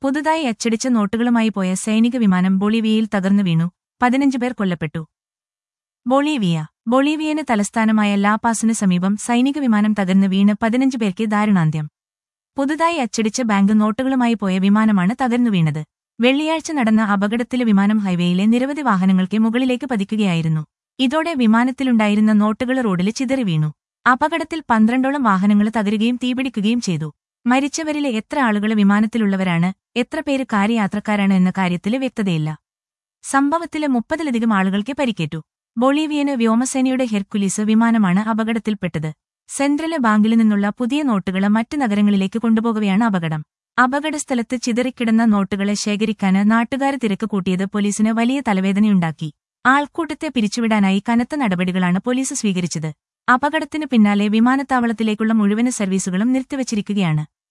പുതുതായി അച്ചടിച്ച നോട്ടുകളുമായി പോയ സൈനിക വിമാനം ബൊളീവിയയിൽ തകർന്നു വീണു പതിനഞ്ച് പേർ കൊല്ലപ്പെട്ടു ബൊളീവിയ ബൊളീവിയന് തലസ്ഥാനമായ ലാപാസിന് സമീപം സൈനിക വിമാനം തകർന്നു വീണ് പതിനഞ്ച് പേർക്ക് ദാരുണാന്ത്യം പുതുതായി അച്ചടിച്ച ബാങ്ക് നോട്ടുകളുമായി പോയ വിമാനമാണ് തകർന്നു വീണത് വെള്ളിയാഴ്ച നടന്ന അപകടത്തിലെ വിമാനം ഹൈവേയിലെ നിരവധി വാഹനങ്ങൾക്ക് മുകളിലേക്ക് പതിക്കുകയായിരുന്നു ഇതോടെ വിമാനത്തിലുണ്ടായിരുന്ന നോട്ടുകൾ റോഡിൽ ചിതറി വീണു അപകടത്തിൽ പന്ത്രണ്ടോളം വാഹനങ്ങൾ തകരുകയും തീപിടിക്കുകയും ചെയ്തു മരിച്ചവരിലെ എത്ര ആളുകൾ വിമാനത്തിലുള്ളവരാണ് എത്ര പേര് കാര്യയാത്രക്കാരാണ് എന്ന കാര്യത്തിൽ വ്യക്തതയില്ല സംഭവത്തിലെ മുപ്പതിലധികം ആളുകൾക്ക് പരിക്കേറ്റു ബൊളീവിയന് വ്യോമസേനയുടെ ഹെർക്കുലീസ് വിമാനമാണ് അപകടത്തിൽപ്പെട്ടത് സെൻട്രല് ബാങ്കിൽ നിന്നുള്ള പുതിയ നോട്ടുകൾ മറ്റ് നഗരങ്ങളിലേക്ക് കൊണ്ടുപോകവെയാണ് അപകടം അപകടസ്ഥലത്ത് ചിതറിക്കിടന്ന നോട്ടുകളെ ശേഖരിക്കാന് നാട്ടുകാർ തിരക്ക് കൂട്ടിയത് പോലീസിന് വലിയ തലവേദനയുണ്ടാക്കി ആൾക്കൂട്ടത്തെ പിരിച്ചുവിടാനായി കനത്ത നടപടികളാണ് പോലീസ് സ്വീകരിച്ചത് അപകടത്തിനു പിന്നാലെ വിമാനത്താവളത്തിലേക്കുള്ള മുഴുവൻ സർവീസുകളും നിർത്തിവച്ചിരിക്കുകയാണ്